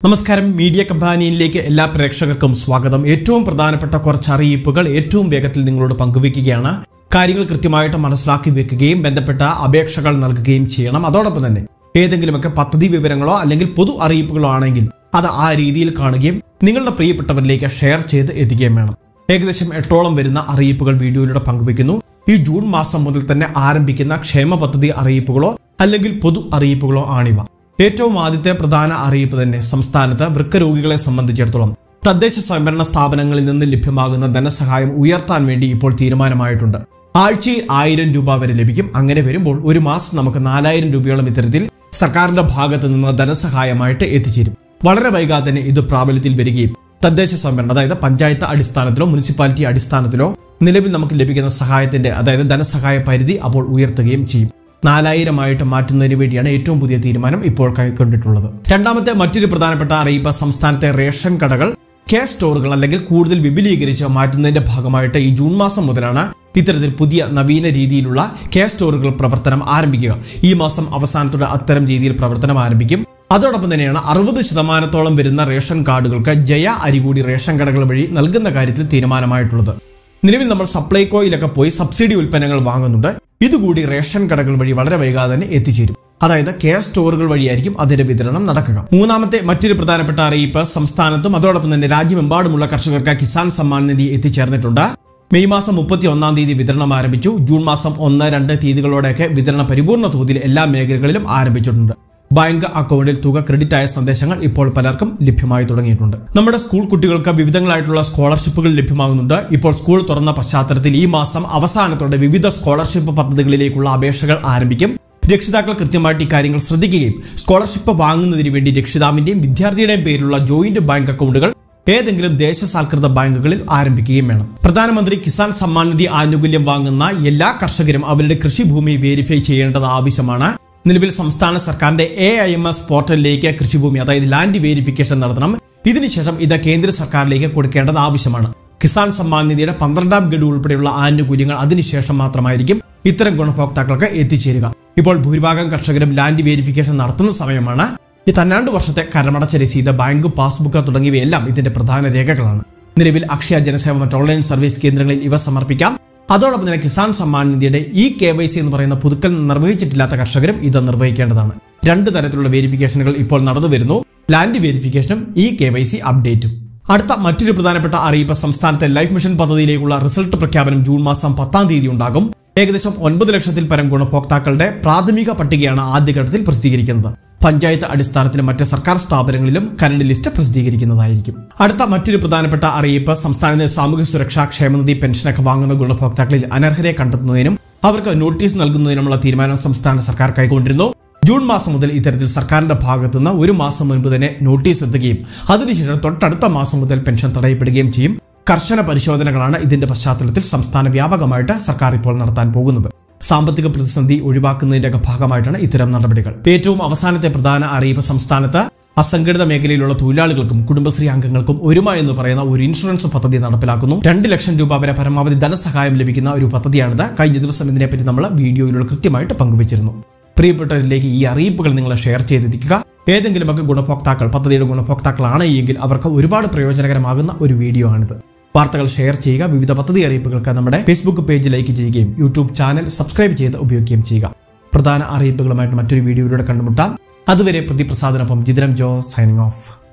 നമസ്കാരം മീഡിയ കമ്പാനിയിലേക്ക് എല്ലാ പ്രേക്ഷകർക്കും സ്വാഗതം ഏറ്റവും പ്രധാനപ്പെട്ട കുറച്ച് അറിയിപ്പുകൾ ഏറ്റവും വേഗത്തിൽ നിങ്ങളോട് പങ്കുവയ്ക്കുകയാണ് കാര്യങ്ങൾ കൃത്യമായിട്ട് മനസ്സിലാക്കി വെക്കുകയും ബന്ധപ്പെട്ട അപേക്ഷകൾ നൽകുകയും ചെയ്യണം അതോടൊപ്പം തന്നെ ഏതെങ്കിലുമൊക്കെ പദ്ധതി വിവരങ്ങളോ അല്ലെങ്കിൽ പൊതു അറിയിപ്പുകളോ ആണെങ്കിൽ അത് ആ രീതിയിൽ കാണുകയും നിങ്ങളുടെ പ്രിയപ്പെട്ടവരിലേക്ക് ഷെയർ ചെയ്ത് എത്തിക്കുകയും വേണം ഏകദേശം എട്ടോളം വരുന്ന അറിയിപ്പുകൾ വീഡിയോയിലൂടെ പങ്കുവയ്ക്കുന്നു ഈ ജൂൺ മാസം മുതൽ തന്നെ ആരംഭിക്കുന്ന ക്ഷേമ പദ്ധതി അറിയിപ്പുകളോ അല്ലെങ്കിൽ പൊതു അറിയിപ്പുകളോ ആണിവ ഏറ്റവും ആദ്യത്തെ പ്രധാന അറിയിപ്പ് തന്നെ സംസ്ഥാനത്ത് വൃക്കരോഗികളെ സംബന്ധിച്ചിടത്തോളം തദ്ദേശ സ്വയംഭരണ സ്ഥാപനങ്ങളിൽ നിന്ന് ലഭ്യമാകുന്ന ധനസഹായം ഉയർത്താൻ വേണ്ടി ഇപ്പോൾ തീരുമാനമായിട്ടുണ്ട് ആഴ്ചയിൽ ആയിരം രൂപ വരെ ലഭിക്കും അങ്ങനെ വരുമ്പോൾ ഒരു മാസം നമുക്ക് നാലായിരം രൂപയോളം ഇത്തരത്തിൽ സർക്കാരിന്റെ ഭാഗത്ത് നിന്ന് ധനസഹായമായിട്ട് എത്തിച്ചേരും വളരെ വൈകാതെ തന്നെ ഇത് പ്രാബല്യത്തിൽ വരികയും തദ്ദേശ സ്വയംഭരണം അതായത് പഞ്ചായത്ത് അടിസ്ഥാനത്തിലോ മുനിസിപ്പാലിറ്റി അടിസ്ഥാനത്തിലോ നിലവിൽ നമുക്ക് ലഭിക്കുന്ന സഹായത്തിന്റെ അതായത് ധനസഹായ പരിധി അപ്പോൾ ഉയർത്തുകയും ചെയ്യും നാലായിരമായിട്ട് മാറ്റുന്നതിന് വേണ്ടിയാണ് ഏറ്റവും പുതിയ തീരുമാനം ഇപ്പോൾ കൈക്കൊണ്ടിട്ടുള്ളത് രണ്ടാമത്തെ മറ്റൊരു പ്രധാനപ്പെട്ട അറിയിപ്പ് സംസ്ഥാനത്തെ റേഷൻ കടകൾ കെ സ്റ്റോറുകൾ അല്ലെങ്കിൽ കൂടുതൽ വിപുലീകരിച്ച് മാറ്റുന്നതിന്റെ ഭാഗമായിട്ട് ഈ ജൂൺ മാസം മുതലാണ് ഇത്തരത്തിൽ പുതിയ നവീന രീതിയിലുള്ള കെ സ്റ്റോറുകൾ പ്രവർത്തനം ആരംഭിക്കുക ഈ മാസം അവസാനത്തോടെ അത്തരം രീതിയിൽ പ്രവർത്തനം ആരംഭിക്കും അതോടൊപ്പം തന്നെയാണ് അറുപത് ശതമാനത്തോളം വരുന്ന റേഷൻ കാർഡുകൾക്ക് ജയ അരി കൂടി റേഷൻ കടകൾ വഴി നൽകുന്ന കാര്യത്തിൽ തീരുമാനമായിട്ടുള്ളത് നിലവിൽ നമ്മൾ സപ്ലൈകോയിലൊക്കെ പോയി സബ്സിഡി ഉൽപ്പന്നങ്ങൾ വാങ്ങുന്നുണ്ട് ഇതുകൂടി റേഷൻ കടകൾ വഴി വളരെ വൈകാതെ തന്നെ എത്തിച്ചേരും അതായത് കെയർ സ്റ്റോറുകൾ വഴിയായിരിക്കും അതിന്റെ വിതരണം നടക്കുക മൂന്നാമത്തെ മറ്റൊരു പ്രധാനപ്പെട്ട അറിയിപ്പ് സംസ്ഥാനത്തും അതോടൊപ്പം തന്നെ രാജ്യമെമ്പാടുമുള്ള കർഷകർക്ക് കിസാൻ സമ്മാൻ നിധി എത്തിച്ചേർന്നിട്ടുണ്ട് മെയ് മാസം മുപ്പത്തി ഒന്നാം തീയതി വിതരണം ആരംഭിച്ചു ജൂൺ മാസം ഒന്ന് രണ്ട് തീയതികളോടെയൊക്കെ വിതരണം പരിപൂർണ്ണ തോതിൽ എല്ലാ മേഖലകളിലും ആരംഭിച്ചിട്ടുണ്ട് ബാങ്ക് അക്കൗണ്ടിൽ തുക ക്രെഡിറ്റ് ആയ സന്ദേശങ്ങൾ ഇപ്പോൾ പലർക്കും ലഭ്യമായി തുടങ്ങിയിട്ടുണ്ട് നമ്മുടെ സ്കൂൾ കുട്ടികൾക്ക് വിവിധങ്ങളായിട്ടുള്ള സ്കോളർഷിപ്പുകൾ ലഭ്യമാകുന്നുണ്ട് ഇപ്പോൾ സ്കൂൾ തുറന്ന പശ്ചാത്തലത്തിൽ ഈ മാസം അവസാനത്തോടെ വിവിധ സ്കോളർഷിപ്പ് പദ്ധതികളിലേക്കുള്ള അപേക്ഷകൾ ആരംഭിക്കും രക്ഷിതാക്കൾ കൃത്യമായിട്ട് ഇക്കാര്യങ്ങൾ ശ്രദ്ധിക്കുകയും സ്കോളർഷിപ്പ് വാങ്ങുന്നതിന് വേണ്ടി രക്ഷിതാവിന്റെയും വിദ്യാർത്ഥിയുടെയും പേരിലുള്ള ജോയിന്റ് ബാങ്ക് അക്കൗണ്ടുകൾ ഏതെങ്കിലും ദേശസാൽകൃത ബാങ്കുകളിൽ ആരംഭിക്കുകയും വേണം പ്രധാനമന്ത്രി കിസാൻ സമ്മാൻ നിധി ആനുകൂല്യം വാങ്ങുന്ന എല്ലാ കർഷകരും അവരുടെ കൃഷിഭൂമി വേരിഫൈ ചെയ്യേണ്ടത് ആവശ്യമാണ് നിലവിൽ സംസ്ഥാന സർക്കാരിന്റെ എ ഐ എം എസ് പോർട്ടലിലേക്ക് കൃഷിഭൂമി അതായത് ലാൻഡ് വേരിഫിക്കേഷൻ നടത്തണം ഇതിനുശേഷം ഇത് കേന്ദ്ര സർക്കാരിലേക്ക് കൊടുക്കേണ്ടത് ആവശ്യമാണ് കിസാൻ സമ്മാൻ നിധിയുടെ പന്ത്രണ്ടാം ഗഡു ഉൾപ്പെടെയുള്ള ആനുകൂല്യങ്ങൾ അതിനുശേഷം മാത്രമായിരിക്കും ഇത്തരം ഗുണഭോക്താക്കൾക്ക് എത്തിച്ചേരുക ഇപ്പോൾ ഭൂരിഭാഗം കർഷകരും ലാൻഡ് വേരിഫിക്കേഷൻ നടത്തുന്ന സമയമാണ് ഈ തന്നാണ്ട് വർഷത്തെ കരമടച്ച രസീത് ബാങ്ക് പാസ്ബുക്ക് തുടങ്ങിയവയെല്ലാം ഇതിന്റെ പ്രധാന രേഖകളാണ് നിലവിൽ അക്ഷയ ജനസേവ മറ്റ് ഓൺലൈൻ സർവീസ് കേന്ദ്രങ്ങളിൽ ഇവ സമർപ്പിക്കാം അതോടൊപ്പം തന്നെ കിസാൻ സമ്മാൻ നിധിയുടെ ഈ കെ വൈ സി എന്ന് പറയുന്ന പുതുക്കൽ നിർവഹിച്ചിട്ടില്ലാത്ത കർഷകരും ഇത് നിർവഹിക്കേണ്ടതാണ് രണ്ട് തരത്തിലുള്ള വേരിഫിക്കേഷനുകൾ ഇപ്പോൾ നടന്നു വരുന്നു ലാൻഡ് വേരിഫിക്കേഷനും ഈ കെ വൈ സി അപ്ഡേറ്റും അടുത്ത മറ്റൊരു പ്രധാനപ്പെട്ട അറിയിപ്പ് സംസ്ഥാനത്തെ ലൈഫ് മിഷൻ പദ്ധതിയിലേക്കുള്ള റിസൾട്ട് പ്രഖ്യാപനം ജൂൺ മാസം പത്താം തീയതി ഉണ്ടാകും ഏകദേശം ഒൻപത് ലക്ഷത്തിൽ പരം ഗുണഭോക്താക്കളുടെ പ്രാഥമിക പട്ടികയാണ് ആദ്യഘട്ടത്തിൽ പ്രസിദ്ധീകരിക്കുന്നത് പഞ്ചായത്ത് അടിസ്ഥാനത്തിലും മറ്റ് സർക്കാർ സ്ഥാപനങ്ങളിലും കരണ്ട് ലിസ്റ്റ് പ്രസിദ്ധീകരിക്കുന്നതായിരിക്കും അടുത്ത മറ്റൊരു പ്രധാനപ്പെട്ട അറിയിപ്പ് സംസ്ഥാനത്തെ സാമൂഹ്യ സുരക്ഷാ ക്ഷേമനിധി പെൻഷനൊക്കെ വാങ്ങുന്ന ഗുണഭോക്താക്കളിൽ അനർഹരെ കണ്ടെത്തുന്നതിനും അവർക്ക് നോട്ടീസ് നൽകുന്നതിനുമുള്ള തീരുമാനം സംസ്ഥാന സർക്കാർ കൈക്കൊണ്ടിരുന്നു ജൂൺ മാസം മുതൽ ഇത്തരത്തിൽ സർക്കാരിന്റെ ഭാഗത്തുനിന്ന് ഒരു മാസം മുൻപ് തന്നെ നോട്ടീസ് എത്തുകയും അതിനുശേഷം തൊട്ടടുത്ത മാസം മുതൽ പെൻഷൻ തടയപ്പെടുകയും ചെയ്യും കർശന പരിശോധനകളാണ് ഇതിന്റെ പശ്ചാത്തലത്തിൽ സംസ്ഥാന വ്യാപകമായിട്ട് സർക്കാർ ഇപ്പോൾ നടത്താൻ പോകുന്നത് സാമ്പത്തിക പ്രതിസന്ധി ഒഴിവാക്കുന്നതിന്റെ ഭാഗമായിട്ടാണ് ഇത്തരം നടപടികൾ ഏറ്റവും അവസാനത്തെ പ്രധാന അറിയിപ്പ് സംസ്ഥാനത്ത് അസംഘടിത മേഖലയിലുള്ള തൊഴിലാളികൾക്കും കുടുംബശ്രീ അംഗങ്ങൾക്കും ഒരുമ എന്ന് പറയുന്ന ഒരു ഇൻഷുറൻസ് പദ്ധതി നടപ്പിലാക്കുന്നു രണ്ട് ലക്ഷം രൂപ വരെ പരമാവധി ധനസഹായം ലഭിക്കുന്ന ഒരു പദ്ധതിയാണിത് കഴിഞ്ഞ ദിവസം ഇതിനെപ്പറ്റി നമ്മൾ വീഡിയോയിലൂടെ കൃത്യമായിട്ട് പങ്കുവച്ചിരുന്നു പ്രിയപ്പെട്ടവരിലേക്ക് ഈ അറിയിപ്പുകൾ നിങ്ങൾ ഷെയർ ചെയ്തെത്തിക്കുക ഏതെങ്കിലുമൊക്കെ ഗുണഭോക്താക്കൾ പദ്ധതിയുടെ ഗുണഭോക്താക്കളാണ് എങ്കിൽ അവർക്ക് ഒരുപാട് പ്രയോജനകരമാകുന്ന ഒരു വീഡിയോ ആണിത് വാർത്തകൾ ഷെയർ ചെയ്യുക വിവിധ പദ്ധതി അറിയിപ്പുകൾക്ക് നമ്മുടെ ഫേസ്ബുക്ക് പേജ് ലൈക്ക് ചെയ്യുകയും യൂട്യൂബ് ചാനൽ സബ്സ്ക്രൈബ് ചെയ്ത് ഉപയോഗിക്കുകയും ചെയ്യുക പ്രധാന അറിയിപ്പുകളുമായിട്ട് മറ്റൊരു വീഡിയോയിലൂടെ കണ്ടുമുട്ടാം അതുവരെ പ്രതിപ്രസാദനൊപ്പം ജിതരം ജോ സൈനിങ് ഓഫ്